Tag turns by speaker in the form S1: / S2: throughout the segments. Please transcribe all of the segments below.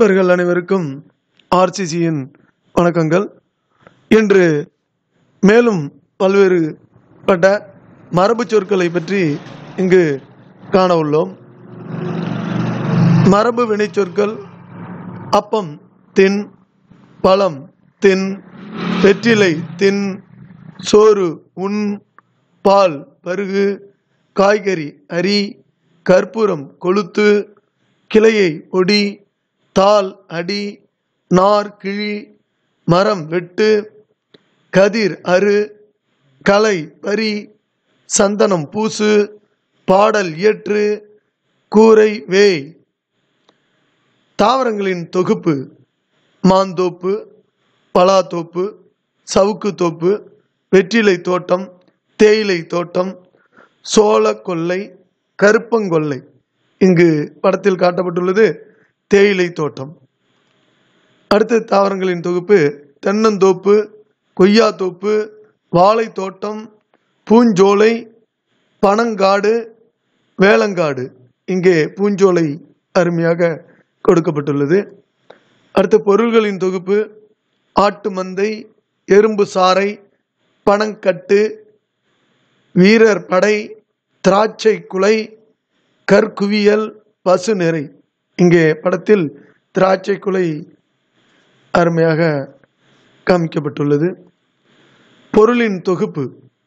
S1: நண்பர்கள் அனைவருக்கும் ஆர்சிசியின் வணக்கங்கள் இன்று மேலும் பல்வேறு பட்ட மரபு சொற்களை பற்றி இங்கு காண உள்ளோம் மரபு வினைச்சொற்கள் அப்பம் தின் பழம் தின் வெற்றிலை தின் சோறு உண் பால் பருகு காய்கறி அரி கற்பூரம் கொளுத்து கிளையை ஒடி தாள் அடி நார் கிழி மரம் வெட்டு கதிர் அறு களை பரி சந்தனம் பூசு பாடல் இயற்று கூரை வேய் தாவரங்களின் தொகுப்பு மாந்தோப்பு பலாத்தோப்பு சவுக்கு தோப்பு வெற்றிலை தோட்டம் தேயிலை தோட்டம் சோள கொல்லை கருப்பங்கொல்லை இங்கு படத்தில் காட்டப்பட்டுள்ளது தேயிலை தோட்டம் அடுத்து தாவரங்களின் தொகுப்பு தென்னந்தோப்பு கொய்யாத்தோப்பு வாழை தோட்டம் பூஞ்சோலை பனங்காடு வேளங்காடு இங்கே பூஞ்சோலை அருமையாக கொடுக்கப்பட்டுள்ளது அடுத்த பொருள்களின் தொகுப்பு ஆட்டு மந்தை எறும்பு சாறை பனங்கட்டு வீரர் படை திராட்சை குலை கற்குவியல் பசு நிறை இங்கே படத்தில் திராட்சை குலை அருமையாக காமிக்கப்பட்டுள்ளது பொருளின் தொகுப்பு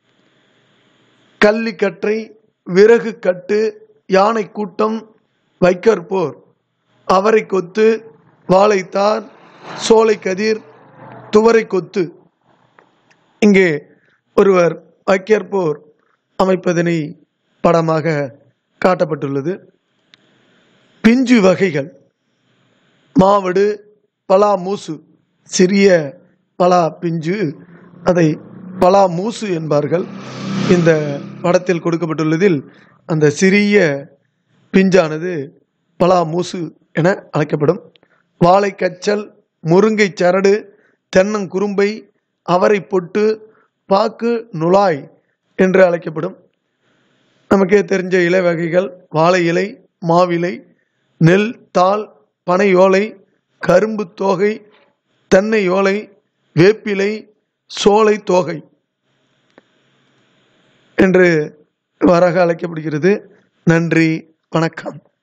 S1: கள்ளிக்கற்றை விறகு கட்டு யானை கூட்டம் வைக்கற் போர் அவரை கொத்து வாழைத்தார் சோலை கதிர் துவரை கொத்து இங்கே ஒருவர் வைக்கற்போர் அமைப்பதனை படமாக காட்டப்பட்டுள்ளது பிஞ்சு வகைகள் மாவடு பலா மூசு சிறிய பலா பிஞ்சு அதை பலா மூசு என்பார்கள் இந்த படத்தில் கொடுக்கப்பட்டுள்ளதில் அந்த சிறிய பிஞ்சானது பலா மூசு என அழைக்கப்படும் வாழைக்கச்சல் முருங்கை சரடு தென்னங்குறும்பை அவரை பொட்டு பாக்கு நுழாய் என்று அழைக்கப்படும் நமக்கே தெரிஞ்ச இலை வகைகள் வாழை இலை மாவிலை நெல் தாள் பனை ஓலை கரும்பு தோகை தென்னை ஓலை வேப்பிலை சோலை தோகை என்று இவ்வாறாக அழைக்கப்படுகிறது நன்றி வணக்கம்